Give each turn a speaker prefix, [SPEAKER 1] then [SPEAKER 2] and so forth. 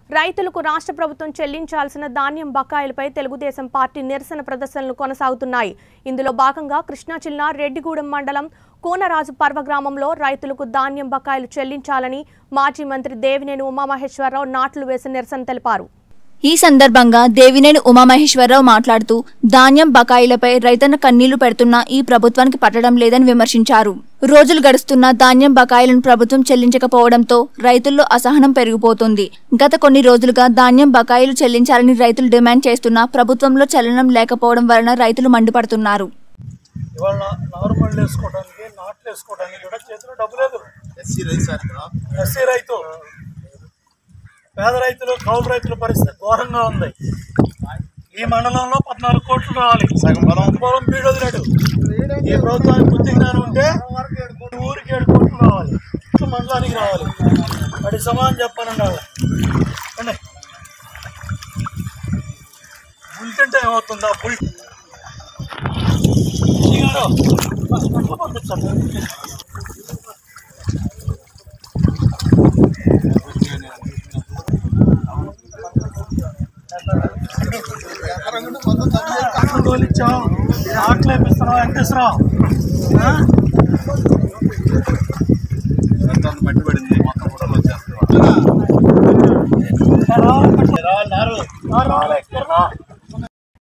[SPEAKER 1] రైతులకు రాష్ట్ర ప్రభుత్వం చెల్లించాల్సిన ధాన్యం బకాయిలపై తెలుగుదేశం పార్టీ నిరసన ప్రదర్శనలు కొనసాగుతున్నాయి ఇందులో భాగంగా కృష్ణా జిల్లా రెడ్డిగూడెం మండలం కోనరాజు పర్వ గ్రామంలో రైతులకు ధాన్యం బకాయిలు చెల్లించాలని మాజీ మంత్రి దేవినేని ఉమామహేశ్వరరావు నాట్లు వేసి నిరసన తెలిపారు
[SPEAKER 2] ఈ సందర్భంగా దేవినేని ఉమామహేశ్వరరావు మాట్లాడుతూ ధాన్యం బకాయిలపై రైతన్న కన్నీళ్లు పెడుతున్నా ఈ ప్రభుత్వానికి పట్టడం లేదని విమర్శించారు రోజులు గడుస్తున్నా ధాన్యం బకాయిలను ప్రభుత్వం చెల్లించకపోవడంతో రైతుల్లో అసహనం పెరిగిపోతుంది గత కొన్ని రోజులుగా ధాన్యం బకాయిలు చెల్లించాలని రైతులు డిమాండ్ చేస్తున్నా ప్రభుత్వంలో చలనం లేకపోవడం వలన రైతులు మండిపడుతున్నారు
[SPEAKER 3] ఇవాళ నార్మల్ వేసుకోవడానికి నాట్లు వేసుకోవడానికి కూడా చేతిలో డబ్బు లేదు
[SPEAKER 4] ఎస్సీ రైస్ సార్ ఇక్కడ
[SPEAKER 3] ఎస్సీ రైతు పేద రైతులు కౌలు రైతుల పరిస్థితి ఘోరంగా ఉంది ఈ మండలంలో పద్నాలుగు కోట్లు రావాలి
[SPEAKER 4] సగం పొలం
[SPEAKER 3] పొలం బీడు వదిలేడు ఈ ప్రభుత్వానికి బుద్ధి జ్ఞానం ఉంటే ఊరికి ఏడు కోట్లు రావాలి ఇటు మండలానికి రావాలి వాటి సమానం చెప్పానండి వాళ్ళ అండి బుల్టెన్ టైం అవుతుందా బుల్ పంపించండి డోలు ఇచ్చాం ఆటలు వేపిస్తున్నాం వెంకటేశ్వరరావు ఆ?
[SPEAKER 4] మొత్తం మట్టి పడింది మొత్తం కూడా వచ్చేస్తుంది
[SPEAKER 3] రావాలి, నారు. నారు రావాలి.